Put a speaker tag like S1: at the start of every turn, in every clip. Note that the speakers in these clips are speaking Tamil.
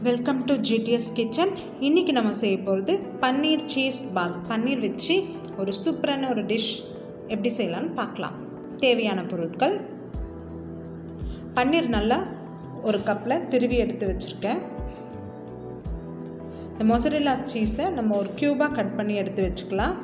S1: வெல்கம் டு ஜிடிஎஸ் கிச்சன் இன்றைக்கி நம்ம செய்ய போகிறது பன்னீர் சீஸ் பால் பன்னீர் வச்சு ஒரு சூப்பரான ஒரு டிஷ் எப்படி செய்யலாம்னு பார்க்கலாம் தேவையான பொருட்கள் பன்னீர் நல்லா ஒரு கப்பில் திருவி எடுத்து வச்சுருக்கேன் இந்த மொசரில்லா சீஸை நம்ம ஒரு க்யூபாக கட் பண்ணி எடுத்து வச்சுக்கலாம்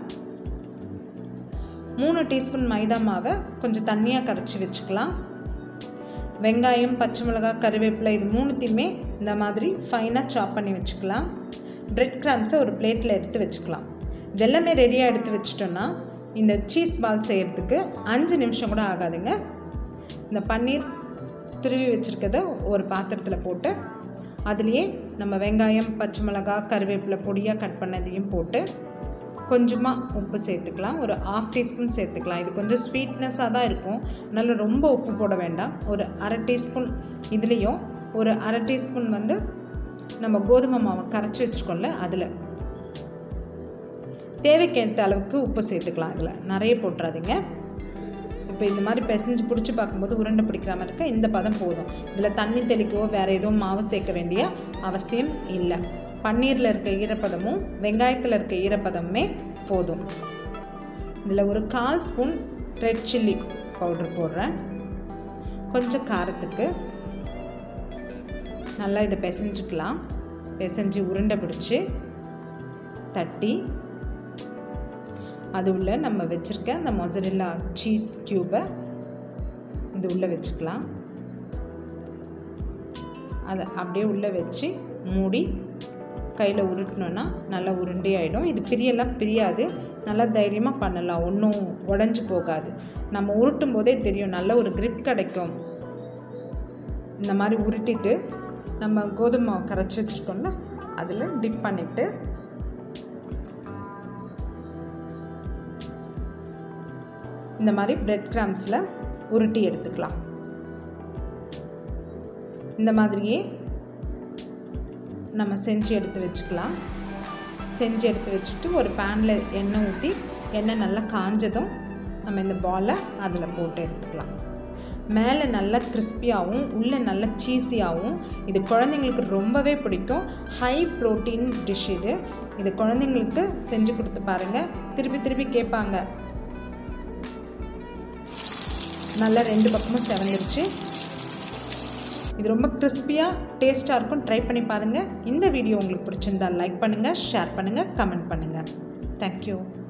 S1: மூணு டீஸ்பூன் மைதா மாவை கொஞ்சம் தண்ணியாக கரைச்சி வச்சுக்கலாம் வெங்காயம் பச்சை மிளகாய் கருவேப்பிலை இது மூணுத்தையுமே இந்த மாதிரி ஃபைனாக சாப் பண்ணி வச்சுக்கலாம் பிரெட் கிராம்ஸை ஒரு பிளேட்டில் எடுத்து வச்சுக்கலாம் இதெல்லாமே ரெடியாக எடுத்து வச்சிட்டோன்னா இந்த சீஸ் பால் செய்கிறதுக்கு அஞ்சு நிமிஷம் கூட ஆகாதுங்க இந்த பன்னீர் திருவி வச்சுருக்கத ஒரு பாத்திரத்தில் போட்டு அதுலேயே நம்ம வெங்காயம் பச்சை மிளகாய் கருவேப்பிலை பொடியாக கட் பண்ணதையும் போட்டு கொஞ்சமாக உப்பு சேர்த்துக்கலாம் ஒரு ஆஃப் டீஸ்பூன் சேர்த்துக்கலாம் இது கொஞ்சம் ஸ்வீட்னஸாக தான் இருக்கும் அதனால் ரொம்ப உப்பு போட வேண்டாம் ஒரு அரை டீஸ்பூன் இதுலேயும் ஒரு அரை டீஸ்பூன் வந்து நம்ம கோதுமை மாவை கரைச்சி வச்சுருக்கோம்ல அதில் தேவைக்கேற்ற அளவுக்கு உப்பு சேர்த்துக்கலாம் இதில் நிறைய போட்டுறாதீங்க இப்போ இந்த மாதிரி பிசைஞ்சு பிடிச்சி பார்க்கும்போது உருண்டை பிடிக்கிற மாதிரி இருக்க இந்த பதம் போதும் இதில் தண்ணி தெளிக்கவோ வேறு எதுவும் மாவு சேர்க்க வேண்டிய அவசியம் இல்லை பன்னீரில் இருக்க ஈரப்பதமும் வெங்காயத்தில் இருக்க ஈரப்பதமுமே போதும் இதில் ஒரு கால் ஸ்பூன் ரெட் சில்லி பவுடர் போடுறேன் கொஞ்சம் காரத்துக்கு நல்லா இதை பிசைஞ்சுக்கலாம் பிசைஞ்சு உருண்டை பிடிச்சி தட்டி அது உள்ள நம்ம வச்சுருக்க அந்த மொசரில்லா சீஸ் க்யூபை இது உள்ளே வச்சுக்கலாம் அதை அப்படியே உள்ளே வச்சு மூடி கையில் உருட்டினோன்னா நல்லா உருண்டே ஆகிடும் இது பிரியெல்லாம் பிரியாது நல்லா தைரியமாக பண்ணலாம் ஒன்றும் உடஞ்சி போகாது நம்ம உருட்டும் போதே தெரியும் நல்ல ஒரு கிரிப் கிடைக்கும் இந்த மாதிரி உருட்டிட்டு நம்ம கோதுமை கரைச்சி வச்சுருக்கோம்ல அதில் டிப் பண்ணிவிட்டு இந்த மாதிரி பிரெட் கிராம்ஸில் உருட்டி எடுத்துக்கலாம் இந்த மாதிரியே நம்ம செஞ்சு எடுத்து வச்சுக்கலாம் செஞ்சு எடுத்து வச்சுட்டு ஒரு பேனில் எண்ணெய் ஊற்றி எண்ணெய் நல்லா காஞ்சதும் நம்ம இந்த பாலை அதில் போட்டு எடுத்துக்கலாம் மேலே நல்லா கிறிஸ்பியாகவும் உள்ளே நல்லா சீஸியாகவும் இது குழந்தைங்களுக்கு ரொம்பவே பிடிக்கும் ஹை ப்ரோட்டீன் டிஷ் இது இது குழந்தைங்களுக்கு செஞ்சு கொடுத்து பாருங்கள் திருப்பி திருப்பி கேட்பாங்க நல்லா ரெண்டு பக்கமும் செவந்துருச்சு இது ரொம்ப கிறிஸ்பியாக டேஸ்ட்டாக இருக்கும் ட்ரை பண்ணி பாருங்கள் இந்த வீடியோ உங்களுக்கு பிடிச்சிருந்தா லைக் பண்ணுங்கள் ஷேர் பண்ணுங்கள் கமெண்ட் பண்ணுங்கள் தேங்க்யூ